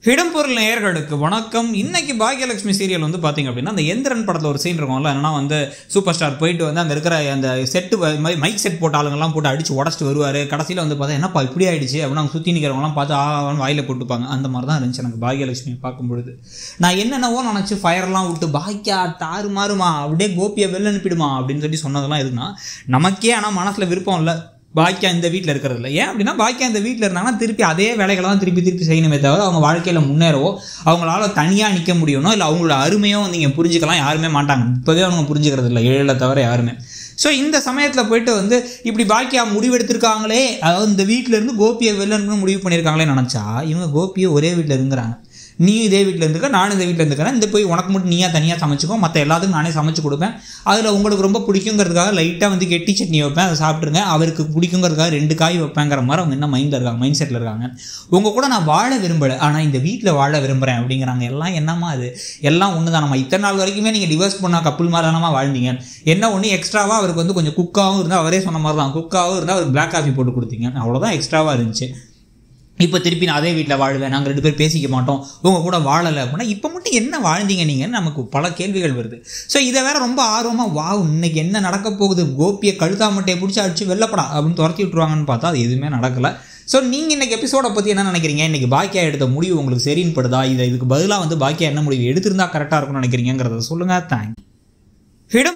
இடம்பொருள் நேயர்களுக்கு வணக்கம் இன்னைக்கு பாக்யலட்சுமி சீரியல் வந்து பார்த்தீங்க அப்படின்னா அந்த எந்திரன் படத்தில் ஒரு சீன் இருக்கும்ல என்னன்னா வந்து சூப்பர் ஸ்டார் போயிட்டு வந்து அங்கே இருக்கிற அந்த செட்டு மைக் செட் போட்ட ஆளுங்கெல்லாம் போட்டு அடிச்சு உடச்சிட்டு வருவார் கடைசியில் வந்து பார்த்தா என்னப்பா இப்படி ஆயிடுச்சு அப்படின்னு அவங்க சுற்றி நிற்கிறவங்களாம் பார்த்து ஆ வாயில் போட்டுப்பாங்க அந்த மாதிரி தான் இருந்துச்சு எனக்கு பாக்யலட்சுமி பார்க்கும் பொழுது நான் என்னென்னவோ நினச்சி ஃபயர்லாம் விட்டு பாக்கியா தாறு மாறுமா அப்படியே கோபியை வெளில அனுப்பிடுமா அப்படின்னு சொல்லி சொன்னதெல்லாம் எதுனா நமக்கே ஆனால் மனசில் விருப்பம் இல்லை பாக்கியா இந்த வீட்டில் இருக்கிறது இல்லை ஏன் அப்படின்னா பாக்கியா இந்த வீட்டில் இருந்தாங்கன்னா திருப்பி அதே வேலைகளை தான் திருப்பி திருப்பி செய்யணுமே தவிர அவங்க வாழ்க்கையில் முன்னேறவோ அவங்களால தனியாக நிற்க முடியணும் இல்லை அவங்களோட அருமையோ நீங்கள் புரிஞ்சுக்கலாம் யாருமே மாட்டாங்க இப்போவே அவங்க புரிஞ்சுக்கிறது இல்லை ஏழில் தவிர யாருமே ஸோ இந்த சமயத்தில் போயிட்டு வந்து இப்படி பாக்கியா முடிவெடுத்திருக்காங்களே அதாவது இந்த வீட்டில் இருந்து கோபியை வெளிலன்னு முடிவு பண்ணியிருக்காங்களே நினச்சா இவங்க கோபியை ஒரே வீட்டில் இருந்துறாங்க நீ இதே வீட்டில் இருந்துக்க நானும் இந்த வீட்டில் இருந்துக்கிறேன் இந்த போய் உனக்கு மட்டும் நீயா தனியாக சமைச்சிக்கோ மற்ற எல்லாத்துக்கும் நானே சமைச்சு கொடுப்பேன் அதில் உங்களுக்கு ரொம்ப பிடிக்குங்கிறதுக்காக லைட்டாக வந்து கெட்டி சட்னி வைப்பேன் அதை சாப்பிட்ருங்க அவருக்கு பிடிக்குங்கிறதுக்காக ரெண்டு காய் வைப்பேங்கிற மாதிரி அவங்க என்ன மைண்டில் இருக்காங்க மைண்ட் செட்டில் இருக்காங்க உங்கள் கூட நான் வாழ விரும்பலை ஆனால் இந்த வீட்டில் வாழ விரும்புகிறேன் அப்படிங்கிறாங்க எல்லாம் என்னமா அது எல்லாம் ஒன்று தான் நம்ம இத்தனை நாள் வரைக்குமே நீங்கள் டிவோர்ஸ் பண்ணால் கப்புள் மாதிரி தானமா வாழ்ந்தீங்க என்ன ஒன்று எக்ஸ்ட்ராவாக அவருக்கு வந்து கொஞ்சம் குக்காகவும் இருந்தால் அவரே சொன்ன மாதிரி தான் குக்காகவும் இருந்தால் அவருக்கு பிளாக் காஃபி போட்டு கொடுத்தீங்க அவ்வளோதான் எக்ஸ்ட்ராவாக இருந்துச்சு இப்போ திருப்பி நான் அதே வீட்டில் வாழ்வேன் நாங்கள் ரெண்டு பேர் பேசிக்க மாட்டோம் உங்கள் கூட வாழலை அப்படின்னா இப்போ மட்டும் என்ன வாழ்ந்தீங்க நீங்கள் நமக்கு பல கேள்விகள் வருது ஸோ இதை வேற ரொம்ப ஆர்வமாக வா இன்னைக்கு என்ன நடக்க போகுது கோபியை கழுத்தா மட்டையை பிடிச்சி அடிச்சு வெள்ளப்படா அப்படின்னு துரத்தி விட்டுருவாங்கன்னு பார்த்தா அது எதுவுமே நடக்கலை ஸோ நீங்கள் இன்னைக்கு எபிசோடை பற்றி என்ன நினைக்கிறீங்க இன்னைக்கு பாக்கியா எடுத்த முடிவு உங்களுக்கு சரின்னு படுதா இதை இதுக்கு பதிலாக வந்து பாக்கியா என்ன முடிவு எடுத்திருந்தா கரெக்டாக இருக்கும்னு நினைக்கிறீங்கிறத சொல்லுங்கள் தேங்க் இடம்